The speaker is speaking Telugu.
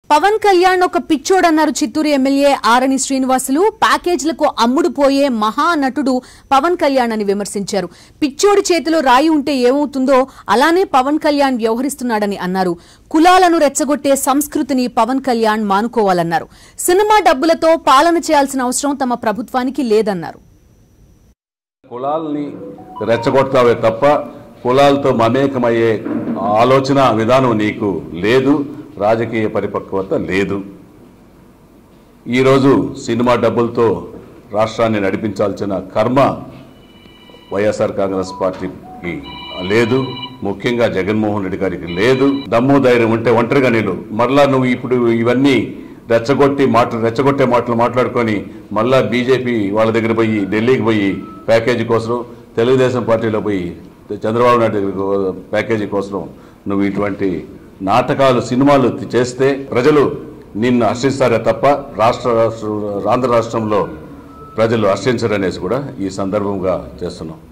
పవన్ కళ్యాణ్ ఒక పిచ్చోడన్నారు చిత్తూరు ఎమ్మెల్యే ఆరణి శ్రీనివాసులు ప్యాకేజీలకు అమ్ముడు పోయే మహానటుడు పవన్ కళ్యాణ్ అని విమర్శించారు పిచ్చోడి చేతిలో రాయి ఉంటే ఏమవుతుందో అలానే పవన్ కళ్యాణ్ వ్యవహరిస్తున్నాడని అన్నారు కులాలను రెచ్చగొట్టే సంస్కృతిని పవన్ కళ్యాణ్ మానుకోవాలన్నారు సినిమా డబ్బులతో పాలన చేయాల్సిన అవసరం తమ ప్రభుత్వానికి లేదన్నారు కులాల్ని రెచ్చగొడతావే తప్ప కులాలతో మమేకమయ్యే ఆలోచన విధానం నీకు లేదు రాజకీయ పరిపక్వత లేదు ఈరోజు సినిమా డబ్బులతో రాష్ట్రాన్ని నడిపించాల్సిన కర్మ వైఎస్ఆర్ కాంగ్రెస్ పార్టీకి లేదు ముఖ్యంగా జగన్మోహన్ రెడ్డి గారికి లేదు దమ్ము ధైర్యం ఉంటే ఒంటరిగా నేను మరలా నువ్వు ఇప్పుడు ఇవన్నీ రెచ్చగొట్టి మాటలు రెచ్చగొట్టే మాటలు మాట్లాడుకొని మళ్ళా బీజేపీ వాళ్ళ దగ్గర పోయి ఢిల్లీకి పోయి ప్యాకేజీ కోసం తెలుగుదేశం పార్టీలో పోయి చంద్రబాబు నాయుడు దగ్గర ప్యాకేజీ కోసం నువ్వు ఇటువంటి నాటకాలు సినిమాలు చేస్తే ప్రజలు నిన్ను హర్షిస్తారే తప్ప రాష్ట్ర రాష్ట్ర ఆంధ్ర రాష్ట్రంలో ప్రజలు హర్షించరనేసి కూడా ఈ సందర్భంగా చేస్తున్నాం